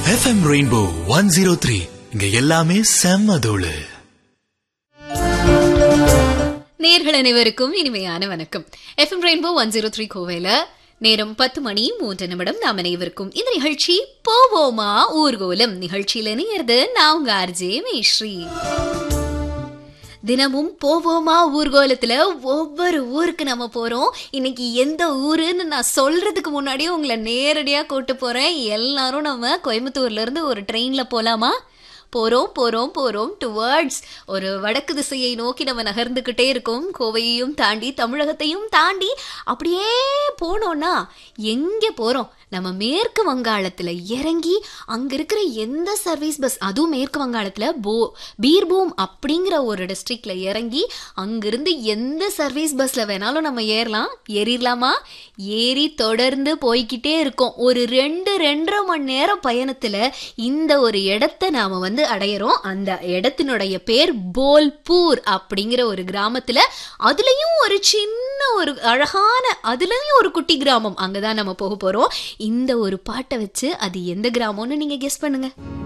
FM rainbow one zero three இங்க எல்லாமே செம்ம தோளு நேர்கள் அனைவருக்கும் இனிமையான வணக்கம் FM rainbow one zero three கோவையில நேரம் பத்து மணி மூன்று நிமிடம் நாம் அனைவருக்கும் இந்த நிகழ்ச்சி போவோமா ஊர்கோலம் நிகழ்ச்சியில இணையிறது நான் உங்க ஆர்ஜே மேஸ்ரீ தினமும் போவோமா ஊர்கோலத்துல ஒவ்வொரு ஊருக்கு நம்ம போறோம் இன்னைக்கு எந்த ஊருன்னு நான் சொல்றதுக்கு முன்னாடியே உங்களை நேரடியா கூட்டு போறேன் எல்லாரும் நம்ம கோயம்புத்தூர்ல இருந்து ஒரு ட்ரெயின்ல போலாமா போறோம் போறோம் போறோம் டுவர்ட்ஸ் ஒரு வடக்கு திசையை நோக்கி நம்ம நகர்ந்துகிட்டே இருக்கோம் கோவையையும் தாண்டி தமிழகத்தையும் தாண்டி அப்படியே போனோம்னா எங்க போறோம் நம்ம மேற்கு வங்காளத்துல இறங்கி அங்க இருக்கிற எந்த சர்வீஸ் பஸ் அதுவும் மேற்கு வங்காளத்துல போ பீர்பூம் அப்படிங்கிற ஒரு டிஸ்ட்ரிக்ட்ல இறங்கி அங்கிருந்து எந்த சர்வீஸ் பஸ்ல வேணாலும் நம்ம ஏறலாம் ஏறிடலாமா ஏறி தொடர்ந்து போய்கிட்டே இருக்கோம் ஒரு ரெண்டு ரெண்டரை மணி நேரம் பயணத்துல இந்த ஒரு இடத்த நாம வந்து அடையிறோம் அந்த இடத்தினுடைய பேர் போல்பூர் அப்படிங்கிற ஒரு கிராமத்துல அதுலயும் ஒரு சின்ன ஒரு அழகான அதுலயும் ஒரு குட்டி கிராமம் அங்கதான் நம்ம போக போறோம் இந்த ஒரு பாட்டை வச்சு அது எந்த கிராமம்னு நீங்க கெஸ் பண்ணுங்க